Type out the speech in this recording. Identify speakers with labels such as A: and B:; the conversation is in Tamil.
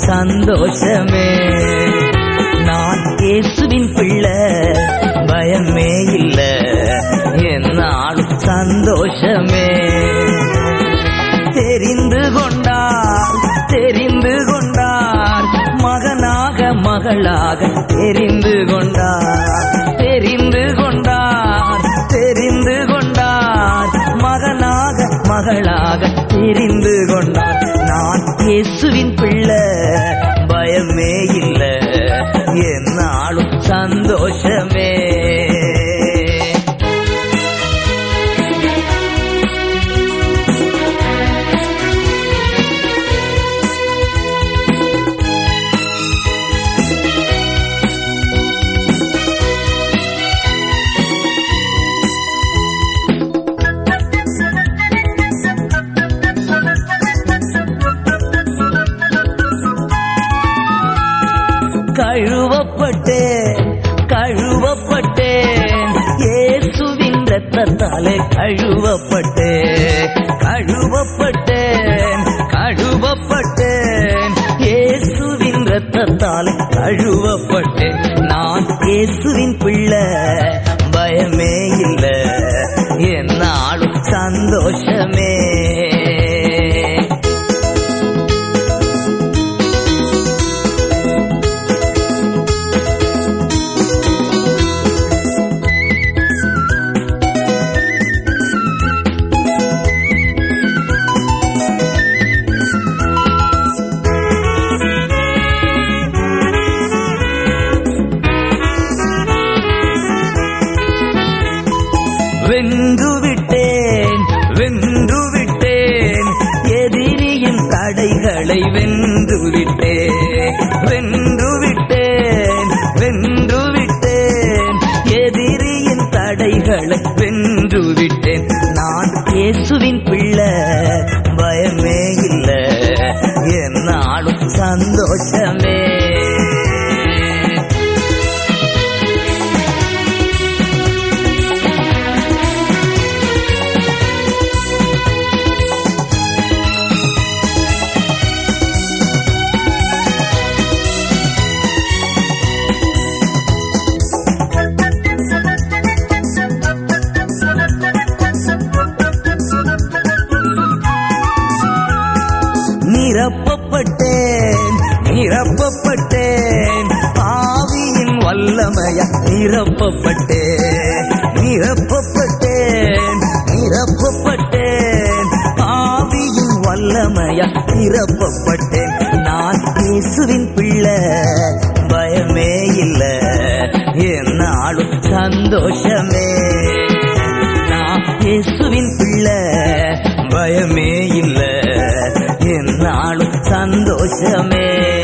A: சந்தோஷமே நான் இயேசுவின் பிள்ளை பயமே இல்ல என்னாலும் சந்தோஷமே தெரிந்து கொண்டார் தெரிந்து கொண்டார் மகனாக மகளாக தெரிந்து கொண்டார் தெரிந்து கொண்டார் தெரிந்து கொண்டார் மகனாக மகளாக தெரிந்து கொண்டார் நான் இயேசுவின் பிள்ளை பயமே இல்ல என்னாலும் சந்தோஷமே கழுவப்பட்டேன் கழுவப்பட்டேன் இயேசுவின் ரத்தத்தாலே கழுவப்பட்டேன் கழுவப்பட்டேன் கழுவப்பட்டேன் இயேசுவின் ரத்தத்தாலே கழுவப்பட்டேன் நான் இயேசுவின் பிள்ளை பயமே இல்ல என்னாலும் சந்தோஷமே வென்று விட்டேன் வென்று விட்டேன் எதிரியின் தடைகளை வென்று விட்டேன் வென்று விட்டேன் வென்று விட்டேன் எதிரியின் தடைகளை வென்று விட்டேன் நான் இயேசுவின் பிள்ளை பயமே இல்ல என்னாலும் சந்தோஷமே நிரப்பப்பட்டேன் நிரப்பப்பட்டேன் ஆவியின் வல்லமைய நிரப்பப்பட்டேன் நிரப்பப்பட்டேன் நிரப்பப்பட்டேன் ஆவியின் வல்லமைய நிரப்பப்பட்டேன் நான் இயேசுவின் பிள்ளை பயமே இல்ல என்னாலும் சந்தோஷமே நான் இயேசுவின் பிள்ளை பயமே இல்ல என்னாலும் சந்தோஷமே